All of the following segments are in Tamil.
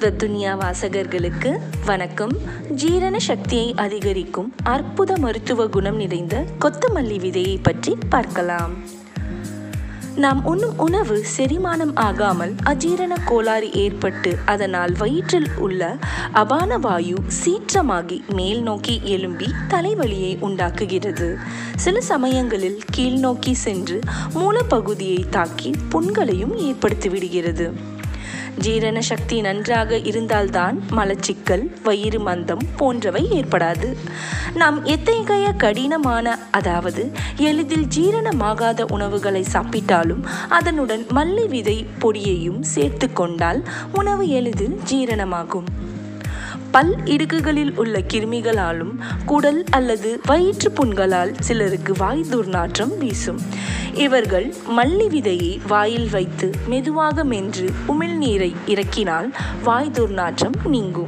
துனியா வாசகர்களுக்கு வணக்கம் ஜீரண சக்தியை அதிகரிக்கும் அற்புத மருத்துவ குணம் நிறைந்த கொத்தமல்லி விதையை பற்றி பார்க்கலாம் நாம் உண்ணும் உணவு செரிமானம் ஆகாமல் அஜீரண கோளாறு ஏற்பட்டு அதனால் வயிற்றில் உள்ள அபான வாயு சீற்றமாகி மேல் நோக்கி எழும்பி தலைவலியை உண்டாக்குகிறது சில சமயங்களில் கீழ் நோக்கி சென்று மூலப்பகுதியை தாக்கி புண்களையும் ஏற்படுத்திவிடுகிறது ஜீரண சக்தி நன்றாக இருந்தால்தான் மலச்சிக்கல் வயிறு மந்தம் போன்றவை ஏற்படாது நாம் எத்தகைய கடினமான அதாவது எளிதில் ஜீரணமாகாத உணவுகளை சாப்பிட்டாலும் அதனுடன் மல்லி விதை பொடியையும் சேர்த்து கொண்டால் உணவு எளிதில் ஜீரணமாகும் பல் இடுக்குகளில் உள்ள கிருமிகளாலும் குடல் அல்லது வயிற்று புண்களால் சிலருக்கு வாய் துர்நாற்றம் வீசும் இவர்கள் மல்லி விதையை வாயில் வைத்து மெதுவாக மென்று உமிழ்நீரை இறக்கினால் வாய் துர்நாற்றம் நீங்கும்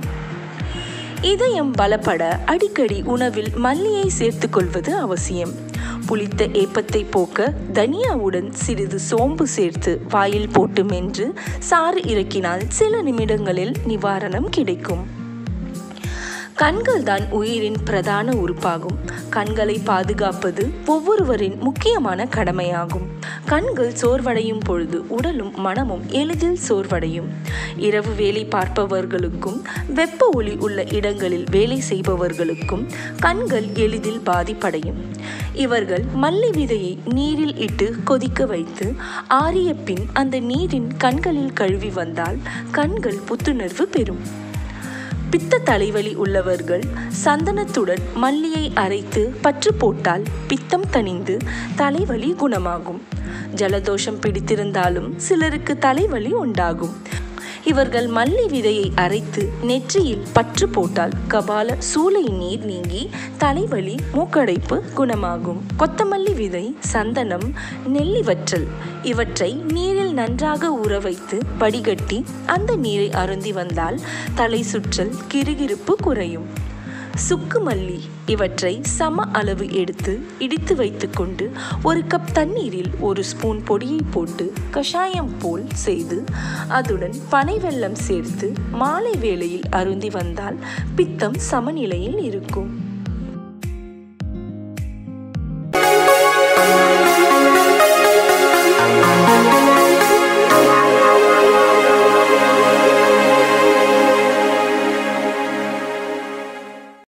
இதயம் பலப்பட அடிக்கடி உணவில் மல்லியை சேர்த்து கொள்வது அவசியம் புளித்த ஏப்பத்தை போக்க தனியாவுடன் சிறிது சோம்பு சேர்த்து வாயில் போட்டு மென்று சாறு இறக்கினால் சில நிமிடங்களில் நிவாரணம் கிடைக்கும் கண்கள் தான் உயிரின் பிரதான உறுப்பாகும் கண்களை பாதுகாப்பது ஒவ்வொருவரின் முக்கியமான கடமையாகும் கண்கள் சோர்வடையும் பொழுது உடலும் மனமும் எளிதில் சோர்வடையும் இரவு வேலை பார்ப்பவர்களுக்கும் வெப்ப ஒளி உள்ள இடங்களில் வேலை செய்பவர்களுக்கும் கண்கள் எளிதில் பாதிப்படையும் இவர்கள் மல்லி விதையை நீரில் இட்டு கொதிக்க வைத்து ஆறிய பின் அந்த நீரின் கண்களில் கழுவி வந்தால் கண்கள் புத்துணர்வு பெறும் பித்த தலைவலி உள்ளவர்கள் சந்தனத்துடன் மல்லியை அரைத்து பற்று போட்டால் பித்தம் தணிந்து தலைவலி குணமாகும் ஜலதோஷம் பிடித்திருந்தாலும் சிலருக்கு தலைவலி உண்டாகும் இவர்கள் மல்லி விதையை அரைத்து நெற்றியில் பற்று போட்டால் கபால சூளை நீர் நீங்கி தலைவலி மூக்கடைப்பு குணமாகும் கொத்தமல்லி விதை சந்தனம் நெல்லி வற்றல் இவற்றை நீரில் நன்றாக ஊற வைத்து வடிகட்டி அந்த நீரை அருந்தி வந்தால் தலை சுற்றல் கிருகிருப்பு குறையும் சுக்கு மல்லி இவற்றை சம அளவு எடுத்து இடித்து வைத்துக்கொண்டு ஒரு கப் தண்ணீரில் ஒரு ஸ்பூன் பொடியை போட்டு கஷாயம் போல் செய்து அதுடன் பனை வெல்லம் சேர்த்து மாலை வேளையில் அருந்தி வந்தால் பித்தம் சமநிலையில் இருக்கும்